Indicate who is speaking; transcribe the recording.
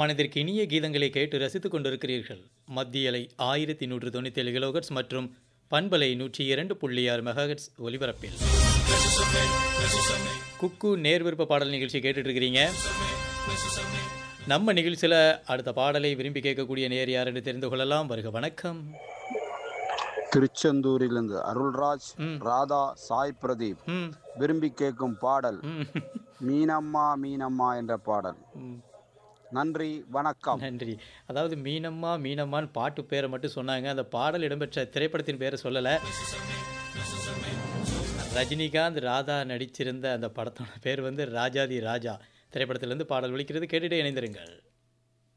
Speaker 1: மனதிற்கு இனிய கீதங்களை கேட்டு ரசித்துக் கொண்டிருக்கிறீர்கள் மத்திய அலை ஆயிரத்தி நூற்று தொண்ணூற்றி ஏழு கிலோகட்ஸ் மற்றும் பண்பலை நூற்றி இரண்டு புள்ளி ஆறு மெகாஹெட்ஸ் ஒலிபரப்பில் குக்கு நேர் விருப்ப பாடல் நிகழ்ச்சி கேட்டுட்டு இருக்கிறீங்க நம்ம நிகழ்ச்சியில் அடுத்த பாடலை விரும்பி கேட்கக்கூடிய நேர் யார் என்று தெரிந்து கொள்ளலாம் வருக வணக்கம்
Speaker 2: திருச்செந்தூரிலிருந்து அருள்ராஜ்
Speaker 1: ம்.
Speaker 2: ராதா சாய் பிரதீப்
Speaker 1: ம்
Speaker 2: விரும்பி கேட்கும் பாடல்
Speaker 1: ம்
Speaker 2: மீனம்மா மீனம்மா என்ற பாடல்
Speaker 1: ம்
Speaker 2: நன்றி வணக்கம்
Speaker 1: நன்றி அதாவது மீனம்மா மீனம்மான்னு பாட்டு பேரை மட்டும் சொன்னாங்க அந்த பாடல் இடம்பெற்ற திரைப்படத்தின் பேரை சொல்லலை ரஜினிகாந்த் ராதா நடிச்சிருந்த அந்த படத்தோட பேர் வந்து ராஜாதி ராஜா திரைப்படத்திலிருந்து பாடல் ஒலிக்கிறது கேட்டுட்டே இணைந்திருங்கள்